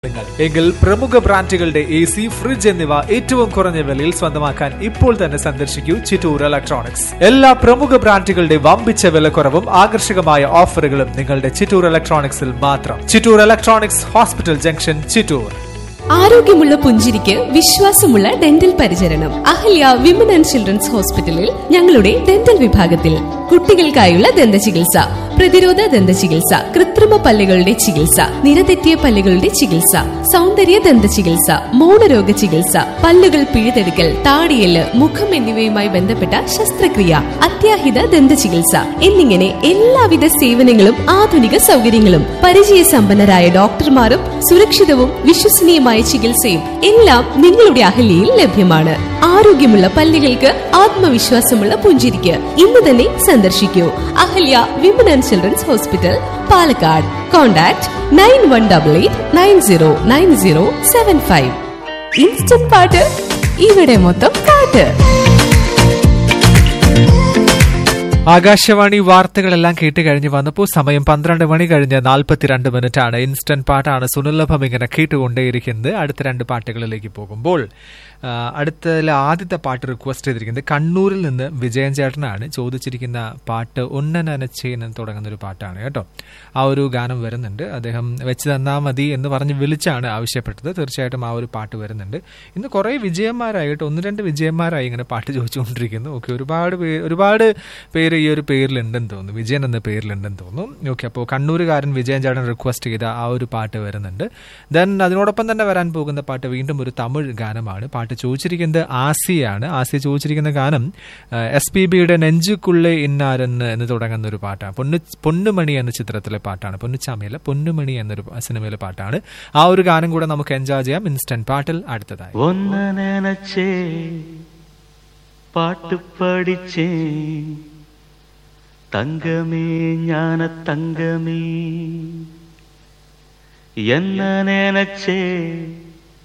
നിങ്ങൾ എങ്കിൽ പ്രമുഖ ബ്രാൻഡുകളുടെ എ സി ഫ്രിഡ്ജ് എന്നിവ ഏറ്റവും കുറഞ്ഞ വിലയിൽ സ്വന്തമാക്കാൻ ഇപ്പോൾ തന്നെ സന്ദർശിക്കൂ ചിറ്റൂർ ഇലക്ട്രോണിക്സ് എല്ലാ പ്രമുഖ ബ്രാൻഡുകളുടെ വമ്പിച്ച വിലക്കുറവും ആകർഷകമായ ഓഫറുകളും നിങ്ങളുടെ ചിറ്റൂർ ഇലക്ട്രോണിക്സിൽ മാത്രം Chittur electronics hospital junction Chittur ആരോഗ്യമുള്ള പുഞ്ചിരിക്ക് വിശ്വാസമുള്ള ഡെന്റൽ പരിചരണം അഹല്യ വിമൻ ആൻഡ് ചിൽഡ്രൻസ് ഹോസ്പിറ്റലിൽ ഞങ്ങളുടെ ഡെന്റൽ വിഭാഗത്തിൽ കുട്ടികൾക്കായുള്ള ദന്ത ചികിത്സ പ്രതിരോധ ദന്ത ചികിത്സ കൃത്രിമ പല്ലുകളുടെ ചികിത്സ നിരതെറ്റിയ പല്ലുകളുടെ ചികിത്സ സൗന്ദര്യ ദന്ത ചികിത്സ മൗനരോഗ ചികിത്സ പല്ലുകൾ പിഴുതെടുക്കൽ താടിയല് മുഖം എന്നിവയുമായി ബന്ധപ്പെട്ട ശസ്ത്രക്രിയ അത്യാഹിത ദന്ത ചികിത്സ എന്നിങ്ങനെ എല്ലാവിധ സേവനങ്ങളും ആധുനിക സൗകര്യങ്ങളും പരിചയസമ്പന്നരായ ഡോക്ടർമാരും സുരക്ഷിതവും വിശ്വസനീയമായ ചികിത്സയും എല്ലാം നിങ്ങളുടെ അഹല്യയിൽ ലഭ്യമാണ് ആരോഗ്യമുള്ള പല്ലുകൾക്ക് ആത്മവിശ്വാസമുള്ള പുഞ്ചിരിക്ക് ഇന്ന് തന്നെ സന്ദർശിക്കൂ Ahalya women and children's hospital Palakkad contact nine one double eight nine zero nine zero seven five instant പാട്ട് ഇവിടെ മൊത്തം പാട്ട് ആകാശവാണി വാർത്തകളെല്ലാം കേട്ട് കഴിഞ്ഞ് വന്നപ്പോൾ സമയം പന്ത്രണ്ട് മണി കഴിഞ്ഞ് നാൽപ്പത്തിരണ്ട് മിനിറ്റ് ആണ് ഇൻസ്റ്റന്റ് പാട്ടാണ് സുനിലഭം ഇങ്ങനെ കേട്ടുകൊണ്ടേയിരിക്കുന്നത് അടുത്ത രണ്ട് പാട്ടുകളിലേക്ക് പോകുമ്പോൾ ആ, അടുത്തതിലെ ആദ്യത്തെ പാട്ട് റിക്വസ്റ്റ് ചെയ്തിരിക്കുന്നത് കണ്ണൂരിൽ നിന്ന് വിജയൻ ചേട്ടനാണ് ചോദിച്ചിരിക്കുന്ന പാട്ട് ഉണ്ണനനച്ചേൻ എന്ന് തുടങ്ങുന്ന ഒരു പാട്ടാണ് കേട്ടോ ആ ഒരു ഗാനം വരുന്നുണ്ട് അദ്ദേഹം വെച്ച് തന്നാൽ മതി എന്ന് പറഞ്ഞ് വിളിച്ചാണ് ആവശ്യപ്പെട്ടത് തീർച്ചയായിട്ടും ആ ഒരു പാട്ട് വരുന്നുണ്ട് ഇന്ന് കുറേ വിജയന്മാരായി കേട്ടോ ഒന്ന് രണ്ട് വിജയന്മാരായി ഇങ്ങനെ പാട്ട് ചോദിച്ചുകൊണ്ടിരിക്കുന്നു ഓക്കെ ഒരുപാട് പേര് ഒരുപാട് പേര് ഈ ഒരു പേരിലുണ്ടെന്ന് തോന്നുന്നു വിജയൻ എന്ന പേരിലുണ്ടെന്ന് തോന്നുന്നു ഓക്കെ അപ്പോൾ കണ്ണൂരുകാരൻ വിജയൻ ചേട്ടൻ റിക്വസ്റ്റ് ചെയ്ത ആ ഒരു പാട്ട് വരുന്നുണ്ട് ദെൻ അതിനോടൊപ്പം തന്നെ വരാൻ പോകുന്ന പാട്ട് വീണ്ടും ഒരു തമിഴ് ഗാനമാണ് പാട്ട് ചോദിച്ചിരിക്കുന്നത് ആസിയാണ് ആസിയ ചോദിച്ചിരിക്കുന്ന ഗാനം എസ് പി ബിയുടെ നെഞ്ചുക്കുള്ളേ ഇന്നാരെന്ന് എന്ന് തുടങ്ങുന്ന ഒരു പാട്ടാണ് പൊന്നു പൊന്നുമണി എന്ന ചിത്രത്തിലെ പാട്ടാണ് പൊന്നുച്ചാമിയല്ല പൊന്നുമണി എന്നൊരു സിനിമയിലെ പാട്ടാണ് ആ ഒരു ഗാനം കൂടെ നമുക്ക് എൻജോയ് ചെയ്യാം ഇൻസ്റ്റന്റ് പാട്ടിൽ അടുത്തതായി ஒன்ன நினைச்சே பாட்டு படிச்சேன் தங்கமே ஞான தங்கமே என்ன நினைச்சே